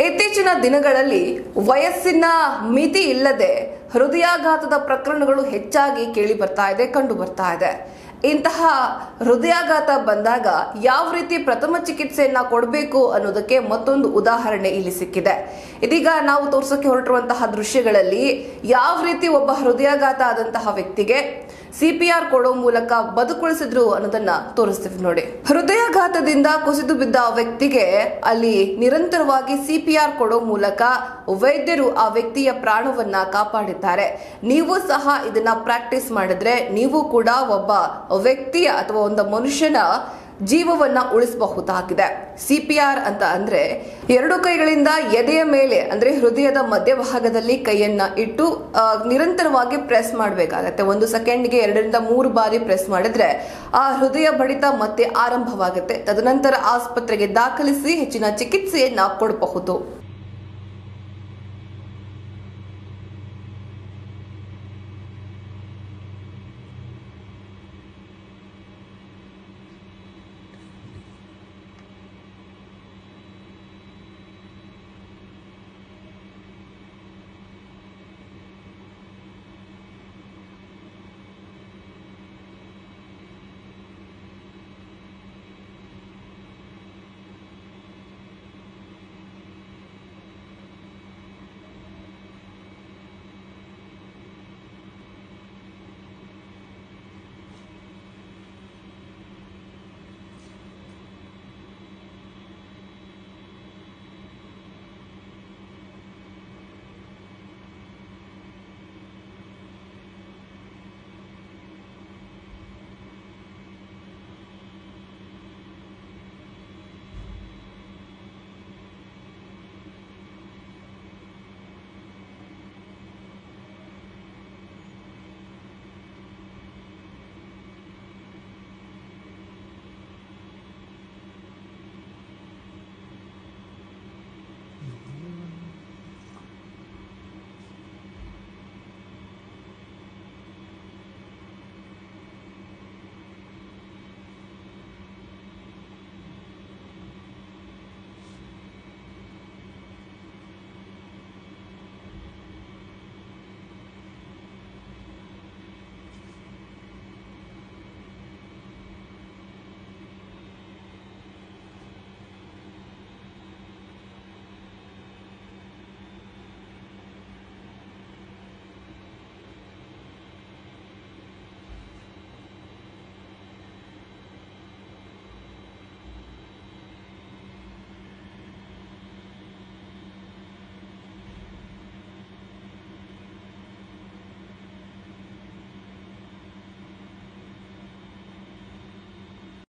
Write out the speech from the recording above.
ಇತ್ತೀಚಿನ ದಿನಗಳಲ್ಲಿ ವಯಸ್ಸಿನ ಮಿತಿ ಇಲ್ಲದೆ ಹೃದಯಾಘಾತದ ಪ್ರಕರಣಗಳು ಹೆಚ್ಚಾಗಿ ಕೇಳಿ ಬರ್ತಾ ಇದೆ ಕಂಡು ಬರ್ತಾ ಇದೆ ಇಂತಹ ಹೃದಯಾಘಾತ ಬಂದಾಗ ಯಾವ ರೀತಿ ಪ್ರಥಮ ಚಿಕಿತ್ಸೆಯನ್ನ ಕೊಡಬೇಕು ಅನ್ನೋದಕ್ಕೆ ಮತ್ತೊಂದು ಉದಾಹರಣೆ ಇಲ್ಲಿ ಸಿಕ್ಕಿದೆ ಇದೀಗ ನಾವು ತೋರ್ಸೋಕೆ ಹೊರಟಿರುವಂತಹ ದೃಶ್ಯಗಳಲ್ಲಿ ಯಾವ ರೀತಿ ಒಬ್ಬ ಹೃದಯಾಘಾತ ಆದಂತಹ ವ್ಯಕ್ತಿಗೆ ಸಿಪಿಆರ್ ಕೊಡೋ ಮೂಲಕ ಬದುಕುಳಿಸಿದ್ರು ಅನ್ನೋದನ್ನ ತೋರಿಸ್ತೀವಿ ನೋಡಿ ಹೃದಯಾಘಾತದಿಂದ ಕುಸಿದು ಬಿದ್ದ ವ್ಯಕ್ತಿಗೆ ಅಲ್ಲಿ ನಿರಂತರವಾಗಿ ಸಿಪಿಆರ್ ಕೊಡೋ ಮೂಲಕ ವೈದ್ಯರು ಆ ವ್ಯಕ್ತಿಯ ಪ್ರಾಣವನ್ನ ಕಾಪಾಡಿದ್ದಾರೆ ನೀವು ಸಹ ಇದನ್ನ ಪ್ರಾಕ್ಟೀಸ್ ಮಾಡಿದ್ರೆ ನೀವು ಕೂಡ ಒಬ್ಬ ವ್ಯಕ್ತಿಯ ಅಥವಾ ಒಂದು ಮನುಷ್ಯನ ಜೀವವನ್ನ ಉಳಿಸಬಹುದಾಗಿದೆ ಸಿಪಿಆರ್ ಅಂತ ಅಂದ್ರೆ ಎರಡು ಕೈಗಳಿಂದ ಎದೆಯ ಮೇಲೆ ಅಂದ್ರೆ ಹೃದಯದ ಮಧ್ಯಭಾಗದಲ್ಲಿ ಕೈಯನ್ನ ಇಟ್ಟು ಆ, ನಿರಂತರವಾಗಿ ಪ್ರೆಸ್ ಮಾಡಬೇಕಾಗತ್ತೆ ಒಂದು ಸೆಕೆಂಡ್ಗೆ ಎರಡರಿಂದ ಮೂರು ಬಾರಿ ಪ್ರೆಸ್ ಮಾಡಿದ್ರೆ ಆ ಹೃದಯ ಬಡಿತ ಮತ್ತೆ ಆರಂಭವಾಗುತ್ತೆ ತದನಂತರ ಆಸ್ಪತ್ರೆಗೆ ದಾಖಲಿಸಿ ಹೆಚ್ಚಿನ ಚಿಕಿತ್ಸೆಯನ್ನ ಕೊಡಬಹುದು